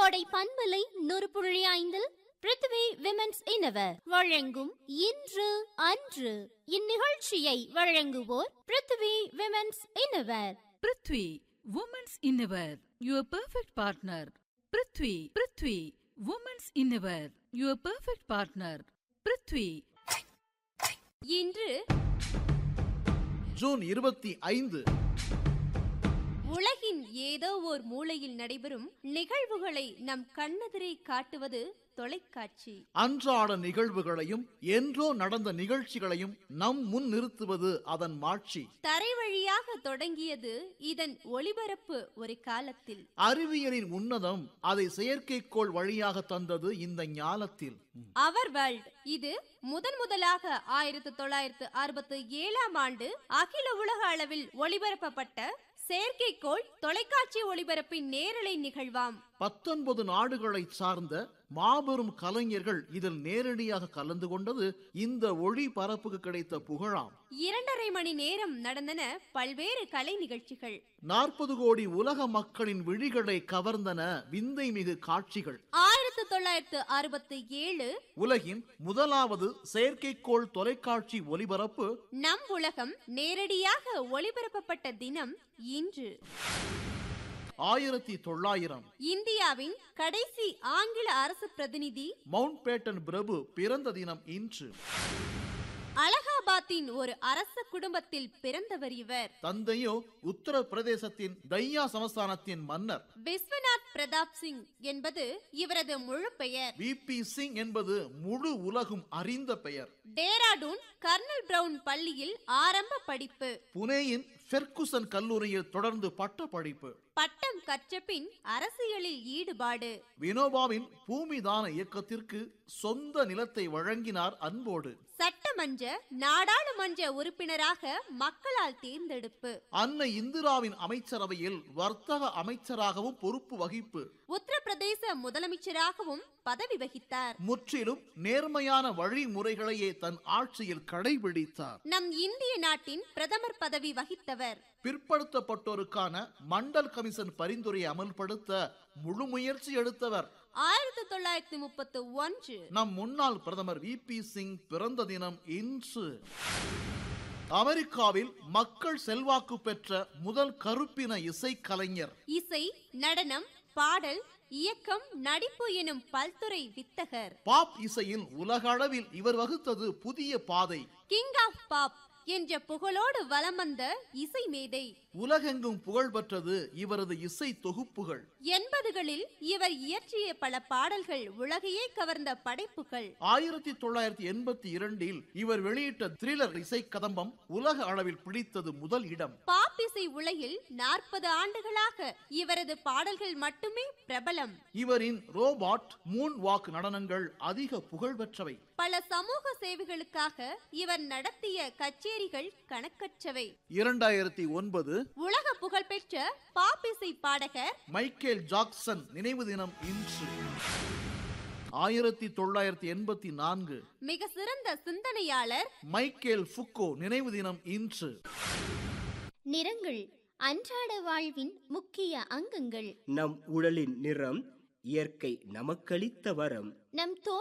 கோடை பண்பலை நூறு புள்ளி ஐந்தில் பிருத்வி விமென்ஸ் இனவர் வழங்கும் இன்று அன்று இந்நிகழ்ச்சியை வழங்குவோர் Prithvi women's innerwear Prithvi women's innerwear your perfect partner Prithvi Prithvi women's innerwear your perfect partner Prithvi இன்று ஜூன் இருபத்தி ஐந்து உலகின் ஏதோ ஓர் மூலையில் நடைபெறும் நிகழ்வுகளை நம் கண்ணெதிரே காட்டுவது தொலைக்காட்சி அன்றாட நிகழ்வுகளையும் என்றோ நடந்த நிகழ்ச்சிகளையும் நம் முன் நிறுத்துவது அதன் மாட்சி தரை வழியாக தொடங்கியது இதன் ஒளிபரப்பு ஒரு காலத்தில் அறிவியலின் உன்னதம் அதை செயற்கைக்கோள் வழியாக தந்தது இந்த ஞாலத்தில் அவர் வேர்ல்ட் இது முதன் முதலாக ஆயிரத்தி தொள்ளாயிரத்து அறுபத்தி ஏழாம் ஆண்டு அகில உலக அளவில் ஒளிபரப்பப்பட்ட செயற்கைக்கோள் தொலைக்காட்சி ஒளிபரப்பின் நேரலை நிகழ்வாம் பத்தொன்பது நாடுகளை சார்ந்த மாபெரும் கலைஞர்கள் இதில் நேரடியாக கலந்து கொண்டது இந்த ஒளி பரப்புக்கு கிடைத்த புகழாம் இரண்டரை மணி நேரம் நடந்தன பல்வேறு கலை நிகழ்ச்சிகள் நாற்பது கோடி உலக மக்களின் விழிகளை கவர்ந்தன விந்தை மிகு காட்சிகள் ஆயிரத்தி தொள்ளாயிரத்து அறுபத்தி ஏழு உலகின் முதலாவது செயற்கைக்கோள் தொலைக்காட்சி ஒலிபரப்பு நம் உலகம் நேரடியாக ஒளிபரப்பப்பட்ட தினம் இன்று ஆயிரத்தி தொள்ளாயிரம் இந்தியாவின் கடைசி ஆங்கில அரசு பிரதிநிதி மவுண்ட் பேட்டன் பிரபு பிறந்த தினம் இன்று அலகாபாத்தின் ஒரு அரச குடும்பத்தில் பிறந்தவர் இவர் தந்தையோ உத்தரப்பிரதேசத்தின் தையா சமஸ்தானத்தின் மன்னர் விஸ்வநாத் பிரதாப் சிங் என்பது இவரது முழு பெயர் வி பி சிங் என்பது முழு உலகும் அறிந்த பெயர் டேராடூன் கர்னல் பிரவுன் பள்ளியில் ஆரம்ப படிப்பு புனேயின் ஃபெர்குசன் கல்லூரியில் தொடர்ந்து பட்ட படிப்பு பட்டம் கற்ற பின் அரசியலில் ஈடுபாடு வினோபாவின் பூமிதான இயக்கத்திற்கு சொந்த நிலத்தை வழங்கினார் அன்போடு சட்டமன்ற நாடாளுமன்ற உறுப்பினராக மக்களால் தேர்ந்தெடுப்பு அன்னை இந்திராவின் அமைச்சரவையில் வர்த்தக அமைச்சராகவும் பொறுப்பு வகிப்பு உத்தரப்பிரதேச முதலமைச்சராகவும் பதவி வகித்தார் முற்றிலும் நேர்மையான வழிமுறைகளையே தன் ஆட்சியில் கடைபிடித்தார் நம் இந்திய நாட்டின் பிரதமர் பதவி வகித்தவர் பிற்படுத்தப்பட்டோருக்கான மண்டல் கமிஷன் பரிந்துரையை அமல்படுத்த முழு முயற்சி எடுத்தவர் ஆயிரத்தி தொள்ளாயிரத்தி முப்பத்தி ஒன்று நம் முன்னாள் பிரதமர் வி பி சிங் பிறந்த தினம் இன்று அமெரிக்காவில் மக்கள் செல்வாக்கு பெற்ற முதல் கருப்பின இசைக்கலைஞர் இசை நடனம் பாடல் இயக்கம் நடிப்பு எனும் பல்துறை வித்தகர் பாப் இசையில் உலக அளவில் இவர் வகுத்தது புதிய பாதை கிங் ஆஃப் பாப் என்ற புகழோடு வலம் வந்த இசை மேதை உலகெங்கும் புகழ் பெற்றது இவரது இசை தொகுப்புகள் எண்பதுகளில் இவர் இயற்றிய பல பாடல்கள் உலகையே கவர்ந்த படைப்புகள் ஆயிரத்தி தொள்ளாயிரத்தி எண்பத்தி இரண்டில் இவர் வெளியிட்ட த்ரில்லர் இசை கதம்பம் உலக அளவில் பிடித்தது முதல் இடம் பாப் இசை உலகில் நாற்பது ஆண்டுகளாக இவரது பாடல்கள் மட்டுமே பிரபலம் இவரின் ரோபாட் மூன் வாக் நடனங்கள் அதிக புகழ் பெற்றவை பல சமூக சேவைகளுக்காக இவர் நடத்திய கச்சேரிகள் கணக்கற்றவை இரண்டாயிரத்தி ஒன்பது உலக புகழ்பெற்ற பாப் இசை பாடகர் மைக்கேல் ஜாக்சன் நினைவு தினம் இன்று ஆயிரத்தி தொள்ளாயிரத்தி எண்பத்தி நான்கு மிக சிறந்த சிந்தனையாளர் மைக்கேல் ஃபுக்கோ நினைவு தினம் இன்று நிறங்கள் அன்றாட வாழ்வின் முக்கிய அங்கங்கள் நம் உடலின் நிறம் இயற்கை நமக்களித்த வரம் நம் தோ